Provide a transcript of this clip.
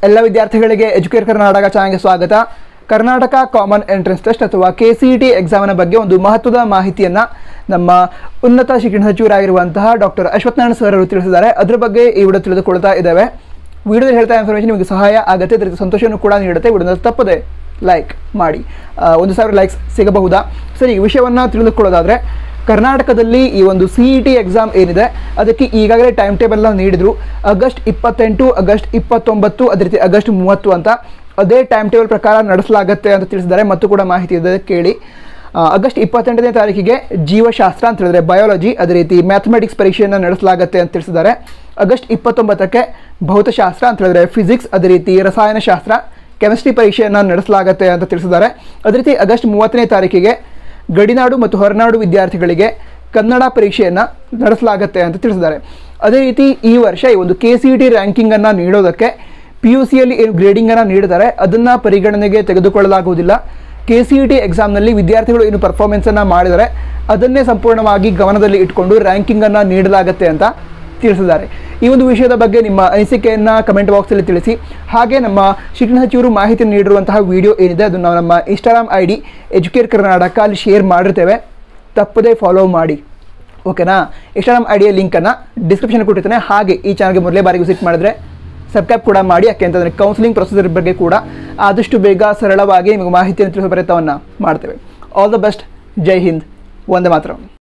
ಎಲ್ಲ ವಿದ್ಯಾರ್ಥಿಗಳಿಗೆ ಎಜುಕೇಟ್ ಕರ್ನಾಟಕ ಚಾನಲ್ಗೆ ಸ್ವಾಗತ ಕರ್ನಾಟಕ ಕಾಮನ್ ಎಂಟ್ರೆನ್ಸ್ ಟೆಸ್ಟ್ ಅಥವಾ ಕೆ ಸಿ ಟಿ ಎಕ್ಸಾಮಿನ ಬಗ್ಗೆ ಒಂದು ಮಹತ್ವದ ಮಾಹಿತಿಯನ್ನು ನಮ್ಮ ಉನ್ನತ ಶಿಕ್ಷಣ ಸಚಿವರಾಗಿರುವಂತಹ ಡಾಕ್ಟರ್ ಅಶ್ವತ್ಥನಾರಾಯಣ ಸರ್ ಅವರು ತಿಳಿಸಿದ್ದಾರೆ ಅದ್ರ ಬಗ್ಗೆ ಈ ವಿಡಿಯೋ ತಿಳಿದುಕೊಳ್ತಾ ಇದ್ದೇವೆ ವಿಡಿಯೋದಲ್ಲಿ ಹೇಳ್ತಾ ಇನ್ಫಾರ್ಮೇಷನ್ ನಿಮಗೆ ಸಹಾಯ ಆಗುತ್ತೆ ಅದರ ಸಂತೋಷನೂ ಕೂಡ ನೀಡುತ್ತೆ ವಿಡಿಯೋನ ತಪ್ಪದೆ ಲೈಕ್ ಮಾಡಿ ಆ, ಒಂದು ಸಾವಿರ ಲೈಕ್ಸ್ ಸಿಗಬಹುದಾ ಸರಿ ಈ ವಿಷಯವನ್ನು ತಿಳಿದುಕೊಳ್ಳೋದಾದರೆ ಕರ್ನಾಟಕದಲ್ಲಿ ಈ ಒಂದು ಸಿ ಇ ಟಿ ಎಕ್ಸಾಮ್ ಏನಿದೆ ಅದಕ್ಕೆ ಈಗಾಗಲೇ ಟೈಮ್ ಟೇಬಲ್ನ ನೀಡಿದರು ಆಗಸ್ಟ್ ಇಪ್ಪತ್ತೆಂಟು ಆಗಸ್ಟ್ ಇಪ್ಪತ್ತೊಂಬತ್ತು ಅದೇ ರೀತಿ ಆಗಸ್ಟ್ ಮೂವತ್ತು ಅಂತ ಅದೇ ಟೈಮ್ ಟೇಬಲ್ ಪ್ರಕಾರ ನಡೆಸಲಾಗುತ್ತೆ ಅಂತ ತಿಳಿಸಿದ್ದಾರೆ ಮತ್ತು ಕೂಡ ಮಾಹಿತಿ ಇದೆ ಕೇಳಿ ಆ, ಆಗಸ್ಟ್ ಇಪ್ಪತ್ತೆಂಟನೇ ತಾರೀಕಿಗೆ ಜೀವಶಾಸ್ತ್ರ ಅಂತ ಹೇಳಿದ್ರೆ ಬಯಾಲಜಿ ಅದೇ ರೀತಿ ಮ್ಯಾಥಮೆಟಿಕ್ಸ್ ಪರೀಕ್ಷೆಯನ್ನು ನಡೆಸಲಾಗುತ್ತೆ ಅಂತ ತಿಳಿಸಿದ್ದಾರೆ ಆಗಸ್ಟ್ ಇಪ್ಪತ್ತೊಂಬತ್ತಕ್ಕೆ ಭೌತಶಾಸ್ತ್ರ ಅಂತ ಹೇಳಿದ್ರೆ ಫಿಸಿಕ್ಸ್ ಅದೇ ರೀತಿ ರಸಾಯನಶಾಸ್ತ್ರ ಕೆಮಿಸ್ಟ್ರಿ ಪರೀಕ್ಷೆಯನ್ನು ನಡೆಸಲಾಗುತ್ತೆ ಅಂತ ತಿಳಿಸಿದ್ದಾರೆ ಅದೇ ರೀತಿ ಆಗಸ್ಟ್ ಮೂವತ್ತನೇ ತಾರೀಕಿಗೆ ಗಡಿನಾಡು ಮತ್ತು ಹೊರನಾಡು ವಿದ್ಯಾರ್ಥಿಗಳಿಗೆ ಕನ್ನಡ ಪರೀಕ್ಷೆಯನ್ನು ನಡೆಸಲಾಗುತ್ತೆ ಅಂತ ತಿಳಿಸಿದ್ದಾರೆ ಅದೇ ರೀತಿ ಈ ವರ್ಷ ಈ ಒಂದು ಕೆ ಸಿ ಟಿ ರ್ಯಾಂಕಿಂಗನ್ನು ನೀಡೋದಕ್ಕೆ ಪಿ ಯು ಸಿಯಲ್ಲಿ ಏನು ಗ್ರೇಡಿಂಗನ್ನು ನೀಡಿದ್ದಾರೆ ಅದನ್ನು ಪರಿಗಣನೆಗೆ ತೆಗೆದುಕೊಳ್ಳಲಾಗುವುದಿಲ್ಲ ಕೆ ಸಿ ಇ ಟಿ ಎಕ್ಸಾಮ್ನಲ್ಲಿ ವಿದ್ಯಾರ್ಥಿಗಳು ಏನು ಪರ್ಫಾರ್ಮೆನ್ಸನ್ನು ಮಾಡಿದರೆ ಅದನ್ನೇ ಸಂಪೂರ್ಣವಾಗಿ ಗಮನದಲ್ಲಿ ಇಟ್ಕೊಂಡು ರ್ಯಾಂಕಿಂಗನ್ನು ನೀಡಲಾಗುತ್ತೆ ಅಂತ ತಿಳಿಸಿದ್ದಾರೆ ಈ ಒಂದು ವಿಷಯದ ಬಗ್ಗೆ ನಿಮ್ಮ ಅನಿಸಿಕೆಯನ್ನು ಕಮೆಂಟ್ ಬಾಕ್ಸಲ್ಲಿ ತಿಳಿಸಿ ಹಾಗೆ ನಮ್ಮ ಶಿಕ್ಷಣ ಸಚಿವರು ಮಾಹಿತಿ ನೀಡಿರುವಂತಹ ವಿಡಿಯೋ ಏನಿದೆ ಅದನ್ನು ನಾವು ನಮ್ಮ Instagram I D educate Karnataka ಅಲ್ಲಿ ಶೇರ್ ಮಾಡಿರ್ತೇವೆ ತಪ್ಪದೇ ಫಾಲೋ ಮಾಡಿ ಓಕೆನಾ ಇನ್ಸ್ಟಾಗ್ರಾಮ್ ಐ ಡಿಯ ಲಿಂಕನ್ನು ಡಿಸ್ಕ್ರಿಪ್ಷನ್ ಕೊಟ್ಟಿರ್ತೇನೆ ಹಾಗೆ ಈ ಚಾನಲ್ಗೆ ಮೊದಲೇ ಬಾರಿ ವಿಸಿಟ್ ಮಾಡಿದ್ರೆ ಸಬ್ಸ್ಕ್ರೈಬ್ ಕೂಡ ಮಾಡಿ ಯಾಕೆ ಅಂತಂದರೆ ಕೌನ್ಸಿಲಿಂಗ್ ಪ್ರೊಸೀಜರ್ ಬಗ್ಗೆ ಕೂಡ ಆದಷ್ಟು ಬೇಗ ಸರಳವಾಗಿ ನಿಮಗೆ ಮಾಹಿತಿಯನ್ನು ತಿಳಿಸೋ ಪ್ರಯತ್ನವನ್ನು ಮಾಡ್ತೇವೆ all the best Jai Hind ಒಂದೇ ಮಾತ್ರ